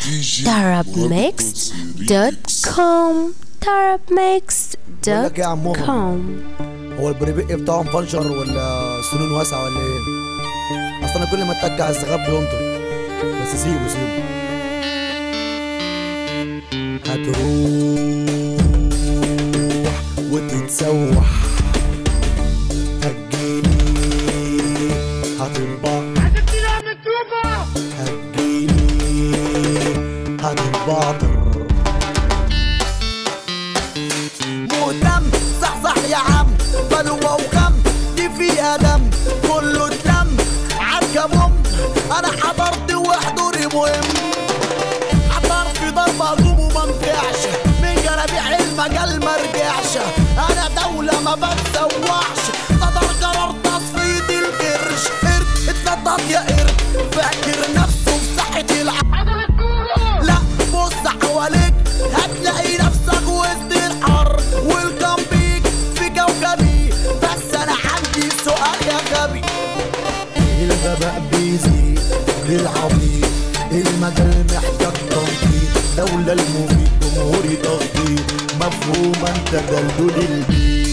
tarabmixed.com بقول لك إيه يا عمو؟ tarabmixed.com هو البريبق بتاعه مفنشر ولا سنون واسعة ولا ايه؟ اصل انا كل ما اتك على السغاب بينطر بس سيبه سيبه هتروح وتتسوح هتجيلي هتنبع هتجيلي هتنبعطر مهتم صحصح يا عم بلوى وغم دي فيها دم كله اتلم عالكمم انا حضرت وحضوري مهم حضر في ضرب هجوم وما نفعش من جرابيع المجال ما رجعش انا دولة ما بتسوحش صدر قرار تصفية القرش قرد اتنطط يا قرد فاكر نفسه في صحة العقل لا بص حواليك هتلاقي نفسك وسط الحر ويلكم بيك في كوكبي بس انا عندي سؤال يا غبي الغباء بيزيد للعبيط المجال محتاج تنطيط دولة المفيد جمهوري تخطيط مفهوم انت دلدول البيت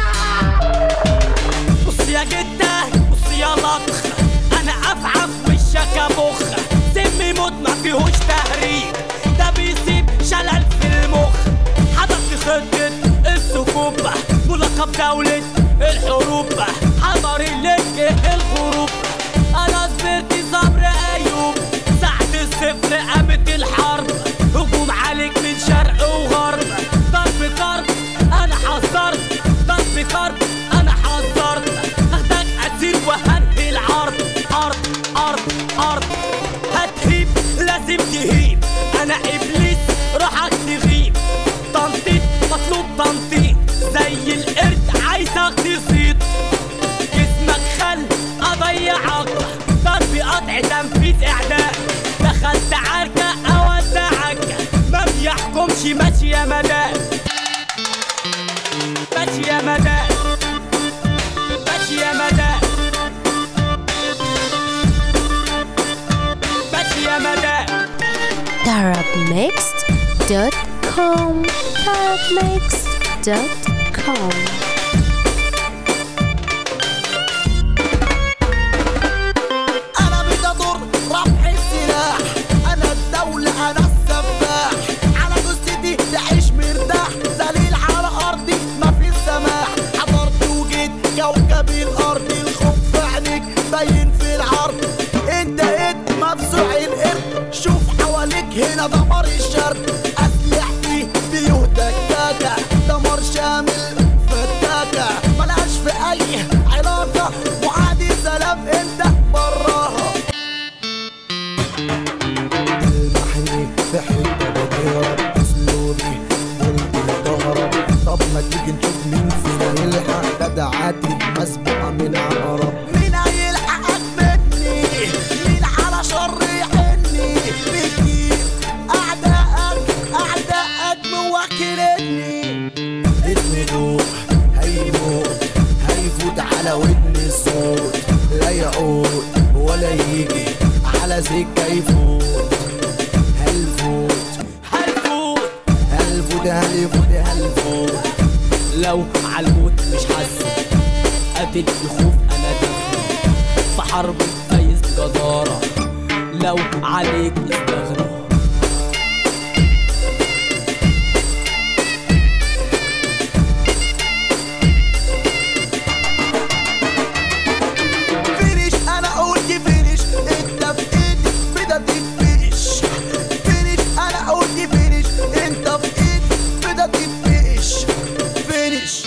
بص يا جدة بص يا لطخ انا افعف وشك ابخ سمي موت ما فيهوش تهريج ده بيسيب شلل في المخ حضرت خطة السكوبة ملقب دولة الحروب حضر اللك الغروب انا صبرت صبر ايوب ساعة الصفر قامت الحرب هجوم عليك من شرق وغرب ضرب ضرب انا حذرت ضرب ضرب انا حذرت هاخدك اسير وهنهي العرض ارض ارض ارض هتهيب لازم تهيب انا ابليس روحك تغيب تنطيط مطلوب تنطيط زي القرد عايزك تصيد جسمك خل اضيعك ضرب قطع تنفيذ اعداء دخلت عركة اودعك ما بيحكمش ماشي يا مدى ماشي يا مدى ماشي يا مدى ماشي يا مدى tarabmixed.com tarabmixed.com انا بتضر رفع السلاح انا الدولة انا السفاح على جثتي تعيش مرتاح ذليل على ارضي ما في سماح حضرت وجيت كوكبي الارض الخوف في عينيك باين في العرض انت انت مفزوع القرد شوف حواليك هنا دمار الشرق اسلحتي بيوت دكاكة دمار شامل فتاكة ملهاش في اي علاقة وعادي سلام انت براها المحني في حتة بضيرة اسلوبي قلبي تهرب طب ما تيجي نشوف مين فينا يلحق ده دعاتي مسبوقة من عقرب مين هيلحقك مني مين على شر يحني بكتير اعدائك اعدائك موكلني اسمي دوق هيموت هيفوت على ودن الصوت لا يعود ولا يجي على سكة يفوت هلفوت هلفوت هلفوت هلفوت هلفوت لو عالموت مش حاسس قاتل الخوف انا داخل في حرب فايز جدارة لو عليك استغنى فينيش انا قلت فينيش انت في ايدي بدأ تتفقش فينيش انا قلت فينيش انت في ايدي بدأ تتفقش فينيش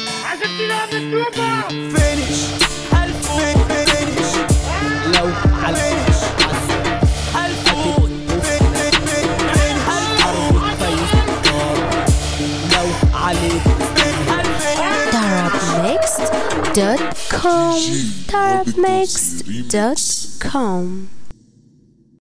فينيش هلفوت فينيش لو عليك فينيش هلفوت فينيش حرب فايز جدارة لو عليك tarabmixed.com tarabmixed.com